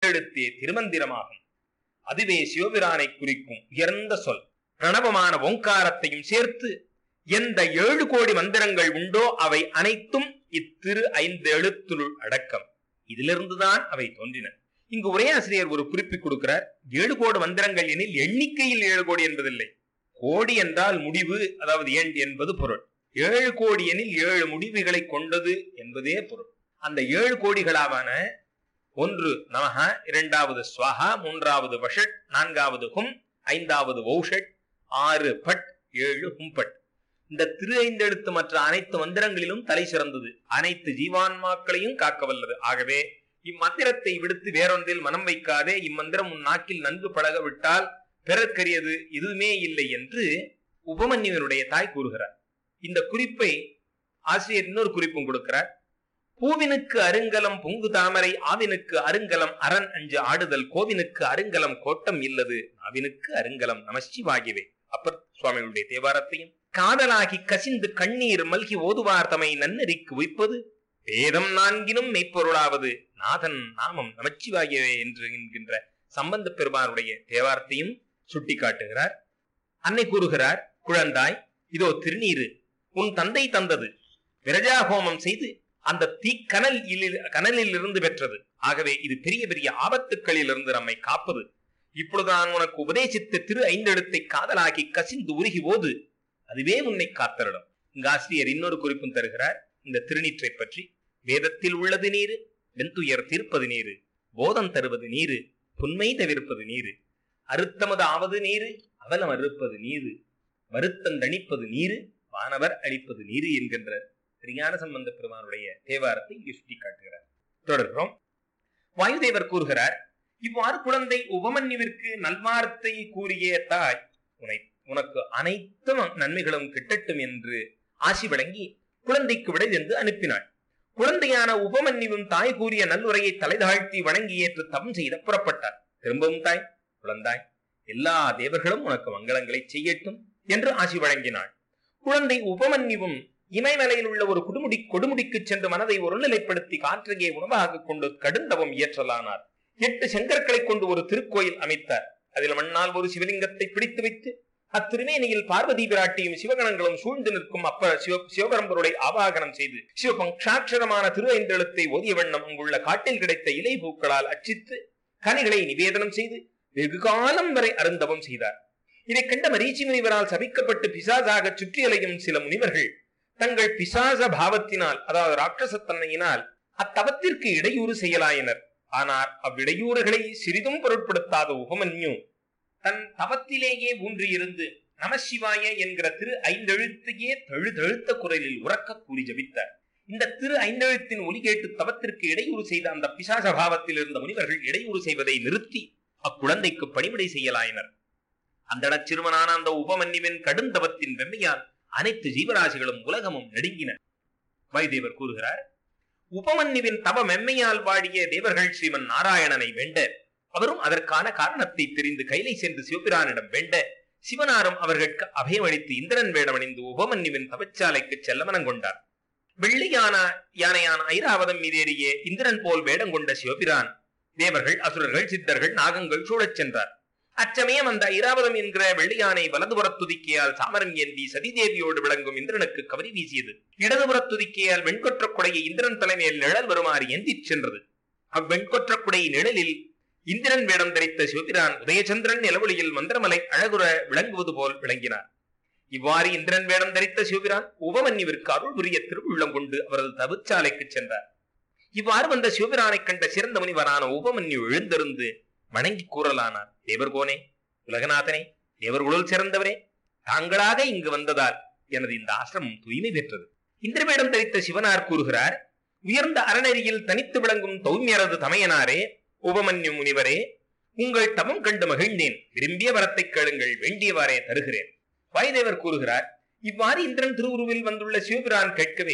ஐந்தெழுத்தே திருமந்திரமாகும் அதுவே சிவபிரானை குறிக்கும் உயர்ந்த சொல் பிரணவமான ஓங்காரத்தையும் சேர்த்து எந்த ஏழு கோடி மந்திரங்கள் உண்டோ அவை அனைத்தும் இத்திரு ஐந்து எழுத்துள் அடக்கம் இதிலிருந்துதான் அவை தோன்றின இங்கு உரையாசிரியர் ஒரு குறிப்பு கொடுக்கிறார் ஏழு கோடி மந்திரங்கள் எனில் எண்ணிக்கையில் ஏழு கோடி என்பதில்லை கோடி என்றால் முடிவு அதாவது எண் என்பது பொருள் ஏழு கோடி எனில் ஏழு முடிவுகளை கொண்டது என்பதே பொருள் அந்த ஏழு கோடிகளாவன ஒன்று நமஹ இரண்டாவது ஸ்வஹா மூன்றாவது வஷட் நான்காவது ஹும் ஐந்தாவது வௌஷட் ஆறு பட் ஏழு ஹும்பட் இந்த திரு ஐந்தெழுத்து மற்ற அனைத்து மந்திரங்களிலும் தலை சிறந்தது அனைத்து ஜீவான்மாக்களையும் காக்க வல்லது ஆகவே இம்மந்திரத்தை விடுத்து வேறொன்றில் மனம் வைக்காதே இம்மந்திரம் உன் நாக்கில் நன்கு பழக விட்டால் பிறர்க்கரியது எதுவுமே இல்லை என்று உபமன்யுவனுடைய தாய் கூறுகிறார் இந்த குறிப்பை ஆசிரியர் இன்னொரு குறிப்பும் கொடுக்கிறார் பூவினுக்கு அருங்கலம் பொங்கு தாமரை ஆவினுக்கு அருங்கலம் அரண் அஞ்சு ஆடுதல் கோவினுக்கு அருங்கலம் கோட்டம் இல்லது நாவினுக்கு அருங்கலம் நமசிவாகியவே அப்பர் சுவாமிகளுடைய தேவாரத்தையும் காதலாகி கசிந்து கண்ணீர் மல்கி ஓதுவார் தமை நன்னறிக்கு வைப்பது வேதம் நான்கினும் மெய்ப்பொருளாவது நாதன் நாமம் நமச்சிவாகியவே என்று என்கின்ற சம்பந்த பெருமானுடைய தேவாரத்தையும் சுட்டிக்காட்டுகிறார் அன்னை கூறுகிறார் குழந்தாய் இதோ திருநீரு உன் தந்தை தந்தது விரஜா ஹோமம் செய்து அந்த தீக்கனல் கனலில் இருந்து பெற்றது ஆகவே இது பெரிய பெரிய ஆபத்துக்களில் இருந்து நம்மை காப்பது இப்பொழுது நான் உனக்கு உபதேசித்த திரு ஐந்தெழுத்தை காதலாகி கசிந்து உருகி போது அதுவே உன்னை காத்தரிடும் இங்கு ஆசிரியர் இன்னொரு குறிப்பும் தருகிறார் இந்த திருநீற்றை பற்றி வேதத்தில் உள்ளது நீரு வெந்துயர் தீர்ப்பது நீரு போதம் தருவது நீரு புன்மை தவிர்ப்பது நீரு அறுத்தமது ஆவது நீரு அவலம் அறுப்பது நீரு வருத்தம் தணிப்பது நீரு வானவர் அளிப்பது நீரு என்கின்ற சரியான சம்பந்த பெருமானுடைய தேவாரத்தை இங்கே சுட்டி காட்டுகிறார் தொடர்கிறோம் வாயுதேவர் கூறுகிறார் இவ்வாறு குழந்தை உபமன்யுவிற்கு நல்வார்த்தை கூறிய தாய் உனை உனக்கு அனைத்து நன்மைகளும் கிட்டட்டும் என்று ஆசி வழங்கி குழந்தைக்கு விடை என்று அனுப்பினாள் குழந்தையான உபமன்யுவும் தாய் கூறிய நல்லுரையை தலைதாழ்த்தி வணங்கி ஏற்று தவம் செய்த புறப்பட்டார் திரும்பவும் தாய் குழந்தாய் எல்லா தேவர்களும் உனக்கு மங்களங்களை செய்யட்டும் என்று ஆசி வழங்கினாள் குழந்தை உபமன்யுவும் இமயமலையில் உள்ள ஒரு குடுமுடி கொடுமுடிக்கு சென்று மனதை ஒருநிலைப்படுத்தி காற்றையே உணவாக கொண்டு கடுந்தவம் இயற்றலானார் எட்டு செங்கற்களை கொண்டு ஒரு திருக்கோயில் அமைத்தார் அதில் மண்ணால் ஒரு சிவலிங்கத்தை பிடித்து வைத்து அத்திருமேனியில் பார்வதி பிராட்டியும் சிவகணங்களும் சூழ்ந்து நிற்கும் அப்ப சிவ சிவபரம்பருடைய ஆவாகனம் செய்து சிவபங்காட்சரமான திரு ஐந்தெழுத்தை ஓதிய வண்ணம் அங்குள்ள காட்டில் கிடைத்த இலை பூக்களால் அச்சித்து கனிகளை நிவேதனம் செய்து வெகு காலம் வரை அருந்தவம் செய்தார் இதை கண்ட மரீச்சி முனிவரால் சபிக்கப்பட்டு பிசாசாக சுற்றியலையும் சில முனிவர்கள் தங்கள் பிசாச பாவத்தினால் அதாவது ராட்சசத்தன்மையினால் அத்தவத்திற்கு இடையூறு செய்யலாயினர் ஆனால் அவ்விடையூறுகளை சிறிதும் பொருட்படுத்தாத உபமன்யு தன் தவத்திலேயே ஊன்றியிருந்து நமசிவாய என்கிற திரு ஐந்தெழுத்தையே தழுதழுத்த குரலில் உறக்க கூறி ஜபித்தார் இந்த திரு ஐந்தெழுத்தின் ஒலி கேட்டு தவத்திற்கு இடையூறு செய்த அந்த பிசாச பாவத்தில் இருந்த முனிவர்கள் இடையூறு செய்வதை நிறுத்தி அக்குழந்தைக்கு பணிவிடை செய்யலாயினர் அந்த சிறுவனான அந்த உபமன்யுவின் கடுந்தவத்தின் வெம்மையால் அனைத்து ஜீவராசிகளும் உலகமும் நடுங்கின வைதேவர் கூறுகிறார் உபமன்யுவின் தவ மெம்மையால் வாடிய தேவர்கள் ஸ்ரீமன் நாராயணனை வேண்ட அவரும் அதற்கான காரணத்தை தெரிந்து கைலை சென்று சிவபிரானிடம் வேண்ட சிவனாரும் அவர்களுக்கு அபயமளித்து இந்திரன் வேடமணிந்து உபமன்யுவின் தவச்சாலைக்கு செல்லமனம் கொண்டார் வெள்ளையான யானையான ஐராவதம் மீதேறிய இந்திரன் போல் வேடம் கொண்ட சிவபிரான் தேவர்கள் அசுரர்கள் சித்தர்கள் நாகங்கள் சூழச் சென்றார் அச்சமயம் அந்த ஐராவதம் என்கிற வெள்ளையானை வலதுபுறத் துதிக்கையால் சாமரம் ஏந்தி சதிதேவியோடு விளங்கும் இந்திரனுக்கு கவரி வீசியது இடதுபுறத் துதிக்கையால் வெண்கொற்ற குடையை இந்திரன் தலைமையில் நிழல் வருமாறு ஏந்திச் சென்றது அவ்வெண்கொற்ற குடை நிழலில் இந்திரன் வேடம் தரித்த சிவபிரான் உதயச்சந்திரன் நிலவொளியில் மந்திரமலை அழகுற விளங்குவது போல் விளங்கினார் இவ்வாறு இந்திரன் வேடம் தரித்த சிவபிரான் உபமன்யுவிற்கு அருள் புரிய திருவுள்ளம் கொண்டு அவரது தவிச்சாலைக்கு சென்றார் இவ்வாறு வந்த சிவபிரானை கண்ட சிறந்த முனிவரான உபமன்யு எழுந்திருந்து வணங்கி கூறலானார் தேவர்கோனே உலகநாதனே தேவர்களுள் சிறந்தவரே தாங்களாக இங்கு வந்ததால் எனது இந்த ஆசிரமம் தூய்மை பெற்றது இந்திரவேடம் தரித்த சிவனார் கூறுகிறார் உயர்ந்த அறநெறியில் தனித்து விளங்கும் தௌமியரது தமையனாரே உபமன்யு முனிவரே உங்கள் தமம் கண்டு மகிழ்ந்தேன் விரும்பிய வரத்தை கேளுங்கள் வேண்டியவாறே தருகிறேன் வாயுதேவர் கூறுகிறார் இவ்வாறு இந்திரன் திருவுருவில் வந்துள்ள சிவபிரான் கேட்கவே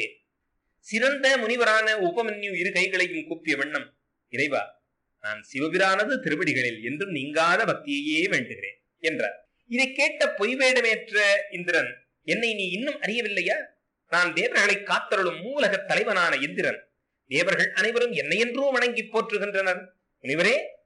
சிறந்த முனிவரான உபமன்யு இரு கைகளையும் கூப்பிய வண்ணம் இறைவா நான் சிவபிரானது திருவடிகளில் என்றும் நீங்காத பக்தியையே வேண்டுகிறேன் என்றார் இதை கேட்ட பொய் வேடமேற்ற இந்திரன் என்னை நீ இன்னும் அறியவில்லையா நான் தேவர்களை காத்தருளும் மூலக தலைவனான இந்திரன் தேவர்கள் அனைவரும் என்னையென்றோ வணங்கி போற்றுகின்றனர் முனிவரே